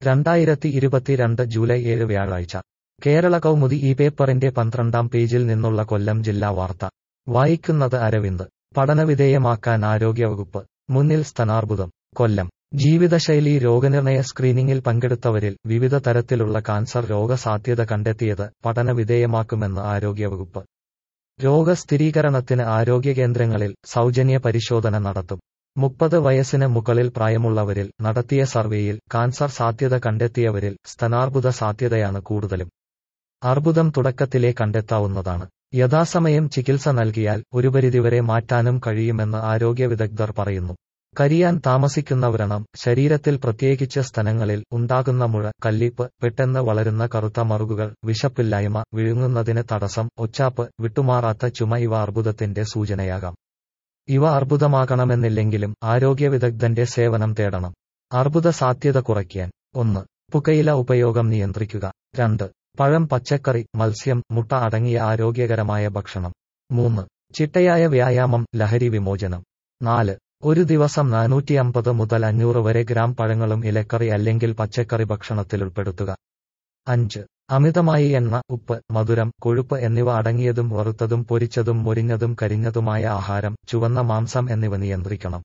രണ്ടായിരത്തി ഇരുപത്തിരണ്ട് ജൂലൈ ഏഴ് വ്യാഴാഴ്ച കേരള കൗമുദി ഈ പേപ്പറിന്റെ പന്ത്രണ്ടാം പേജിൽ നിന്നുള്ള കൊല്ലം ജില്ലാ വാർത്ത വായിക്കുന്നത് അരവിന്ദ് പഠനവിധേയമാക്കാൻ ആരോഗ്യവകുപ്പ് മുന്നിൽ സ്തനാർബുദം കൊല്ലം ജീവിതശൈലി രോഗനിർണയ സ്ക്രീനിംഗിൽ പങ്കെടുത്തവരിൽ വിവിധ തരത്തിലുള്ള കാൻസർ രോഗസാധ്യത കണ്ടെത്തിയത് പഠനവിധേയമാക്കുമെന്ന് ആരോഗ്യവകുപ്പ് രോഗസ്ഥിരീകരണത്തിന് ആരോഗ്യകേന്ദ്രങ്ങളിൽ സൗജന്യ പരിശോധന നടത്തും മുപ്പത് വയസ്സിന് മുകളിൽ പ്രായമുള്ളവരിൽ നടത്തിയ സർവേയിൽ കാൻസർ സാധ്യത കണ്ടെത്തിയവരിൽ സ്തനാർബുദ സാധ്യതയാണ് കൂടുതലും അർബുദം തുടക്കത്തിലേ കണ്ടെത്താവുന്നതാണ് യഥാസമയം ചികിത്സ നൽകിയാൽ ഒരു പരിധിവരെ മാറ്റാനും കഴിയുമെന്ന് ആരോഗ്യ വിദഗ്ധർ പറയുന്നു കരിയാൻ താമസിക്കുന്നവരണം ശരീരത്തിൽ പ്രത്യേകിച്ച് സ്തനങ്ങളിൽ ഉണ്ടാകുന്ന മുഴ കല്ലിപ്പ് പെട്ടെന്ന് വളരുന്ന കറുത്ത മറുകുകൾ വിശപ്പില്ലായ്മ വിഴുങ്ങുന്നതിന് തടസ്സം ഒച്ചാപ്പ് വിട്ടുമാറാത്ത ചുമ ഇവ അർബുദത്തിന്റെ സൂചനയാകാം ഇവ അർബുദമാകണമെന്നില്ലെങ്കിലും ആരോഗ്യ വിദഗ്ധന്റെ സേവനം തേടണം അർബുദ സാധ്യത കുറയ്ക്കാൻ ഒന്ന് പുകയില ഉപയോഗം നിയന്ത്രിക്കുക രണ്ട് പഴം പച്ചക്കറി മത്സ്യം മുട്ട അടങ്ങിയ ആരോഗ്യകരമായ ഭക്ഷണം മൂന്ന് ചിട്ടയായ വ്യായാമം ലഹരി വിമോചനം നാല് ഒരു ദിവസം നാനൂറ്റി അമ്പത് മുതൽ അഞ്ഞൂറ് വരെ ഗ്രാം പഴങ്ങളും ഇലക്കറി അല്ലെങ്കിൽ പച്ചക്കറി ഭക്ഷണത്തിൽ ഉൾപ്പെടുത്തുക അഞ്ച് അമിതമായി എണ്ണ ഉപ്പ് മധുരം കൊഴുപ്പ് എന്നിവ അടങ്ങിയതും വറുത്തതും പൊരിച്ചതും മൊരിഞ്ഞതും കരിഞ്ഞതുമായ ആഹാരം ചുവന്ന മാംസം എന്നിവ നിയന്ത്രിക്കണം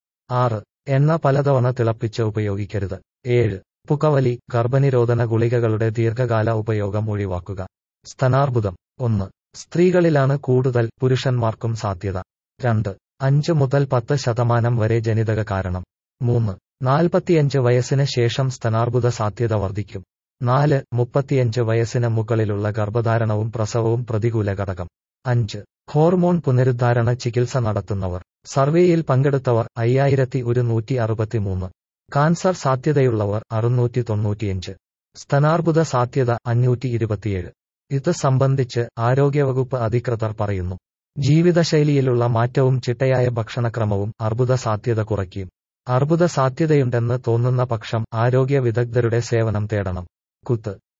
ആറ് എണ്ണ പലതവണ തിളപ്പിച്ച് ഉപയോഗിക്കരുത് ഏഴ് പുകവലി ഗർഭനിരോധന ഗുളികകളുടെ ദീർഘകാല ഉപയോഗം ഒഴിവാക്കുക സ്തനാർബുദം ഒന്ന് സ്ത്രീകളിലാണ് കൂടുതൽ പുരുഷന്മാർക്കും സാധ്യത രണ്ട് അഞ്ച് മുതൽ പത്ത് ശതമാനം വരെ ജനിതക കാരണം മൂന്ന് നാൽപ്പത്തിയഞ്ച് വയസ്സിന് ശേഷം സ്തനാർബുദ സാധ്യത വർദ്ധിക്കും നാല് മുപ്പത്തിയഞ്ച് വയസ്സിന് മുകളിലുള്ള ഗർഭധാരണവും പ്രസവവും പ്രതികൂല ഘടകം അഞ്ച് ഹോർമോൺ പുനരുദ്ധാരണ ചികിത്സ നടത്തുന്നവർ സർവേയിൽ പങ്കെടുത്തവർ അയ്യായിരത്തി ഒരുന്നൂറ്റി അറുപത്തിമൂന്ന് കാൻസർ സാധ്യതയുള്ളവർ അറുന്നൂറ്റി തൊണ്ണൂറ്റിയഞ്ച് സ്തനാർബുദ സാധ്യത അഞ്ഞൂറ്റി ഇരുപത്തിയേഴ് ഇത് സംബന്ധിച്ച് ആരോഗ്യവകുപ്പ് അധികൃതർ പറയുന്നു ജീവിതശൈലിയിലുള്ള മാറ്റവും ചിട്ടയായ ഭക്ഷണക്രമവും അർബുദ സാധ്യത കുറയ്ക്കും അർബുദ സാധ്യതയുണ്ടെന്ന് തോന്നുന്ന പക്ഷം ആരോഗ്യ വിദഗ്ധരുടെ സേവനം തേടണം കുത്ത്